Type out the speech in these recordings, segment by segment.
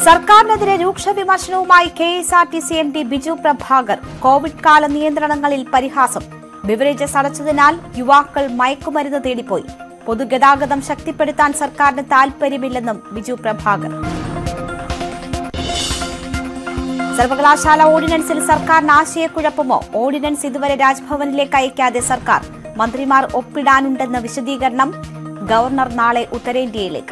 സർക്കാരിനെതിരെ രൂക്ഷ വിമർശനവുമായി K S R T C M D Biju Prabhakar Covid കാല നിയന്ത്രണങ്ങളിൽ പരിഹാസം ബിവറേജസ് അടച്ചതിനാൽ യുവാക്കൾ മയക്കുമരുന്ന് തേടിപ്പോയി പൊതുഗതാഗതം ശക്തിപ്പെടുത്താൻ സർക്കാരിന് താൽപര്യമില്ലെന്നും ബിജു പ്രഭാകർ സർവകലാശാല ഓർഡിനൻസിൽ സർക്കാരിന് ആശയക്കുഴപ്പമോ ഓർഡിനൻസ് ഇതുവരെ രാജ്ഭവനിലേക്ക് അയക്കാതെ സർക്കാർ മന്ത്രിമാർ ഒപ്പിടാനുണ്ടെന്ന വിശദീകരണം ഗവർണർ നാളെ ഉത്തരേന്ത്യയിലേക്ക്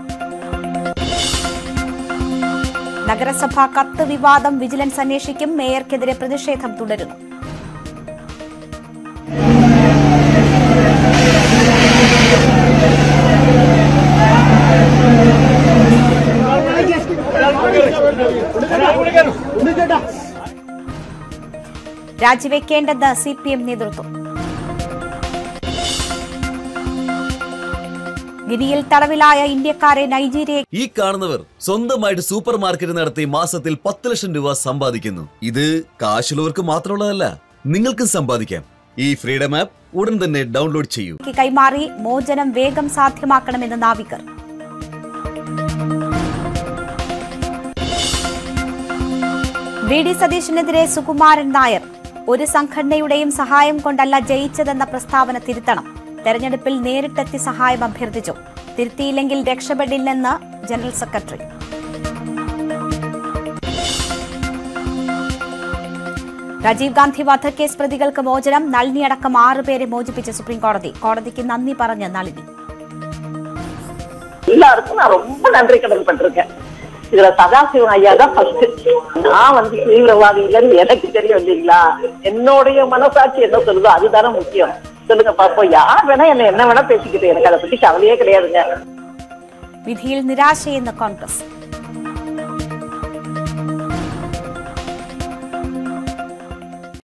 നഗരസഭാ കത്ത് വിവാദം വിജിലൻസ് അന്വേഷിക്കും മേയർക്കെതിരെ പ്രതിഷേധം തുടരുന്നു രാജിവെക്കേണ്ടെന്ന് സി പി എം നേതൃത്വം ഗിനിയിൽ തടവിലായ ഇന്ത്യക്കാരെ നൈജീരിയ ഈ കാണുന്നവർ സ്വന്തമായിട്ട് സൂപ്പർ മാർക്കറ്റ് നടത്തി മാസത്തിൽ പത്ത് ലക്ഷം രൂപ സമ്പാദിക്കുന്നു ഇത് കാശുള്ളവർക്ക് മാത്രമുള്ളതല്ല നിങ്ങൾക്കും സമ്പാദിക്കാം ഈ ഫ്രീഡം ആപ്പ് ഉടൻ തന്നെ ഡൗൺലോഡ് ചെയ്യൂ കൈമാറി മോചനം വേഗം സാധ്യമാക്കണമെന്ന് നാവികർ വി ഡി സതീശനെതിരെ സുകുമാരൻ നായർ ഒരു സംഘടനയുടെയും സഹായം കൊണ്ടല്ല ജയിച്ചതെന്ന പ്രസ്താവന തിരുത്തണം തെരഞ്ഞെടുപ്പിൽ നേരിട്ടെത്തി സഹായം അഭ്യർത്ഥിച്ചു തിരുത്തിയില്ലെങ്കിൽ രക്ഷപ്പെടില്ലെന്ന് ജനറൽ സെക്രട്ടറി രാജീവ് ഗാന്ധി വധക്കേസ് പ്രതികൾക്ക് മോചനം നളിനി അടക്കം ആറുപേരെ മോചിപ്പിച്ച സുപ്രീംകോടതി കോടതിക്ക് നന്ദി പറഞ്ഞ നളിനി எல்லாருக்கும் நான் ரொம்ப நன்றி கடன் பட்டிருக்கேன் இதுல சதாசிவம் ஐயா தான் ஃபர்ஸ்ட் நான் வந்து தீவிரவாதி இல்லைன்னு எனக்கு தெரியும் இல்லைங்களா என்னுடைய மனசாட்சி என்ன சொல்லுதோ அதுதானே முக்கியம் சொல்லுங்க பாப்போம் யார் வேணா என்ன என்ன வேணா பேசிக்கிட்டு எனக்கு அதை பத்தி கவலையே கிடையாதுங்க വിധിയിൽ നിരാശയെന്ന് കോൺഗ്രസ്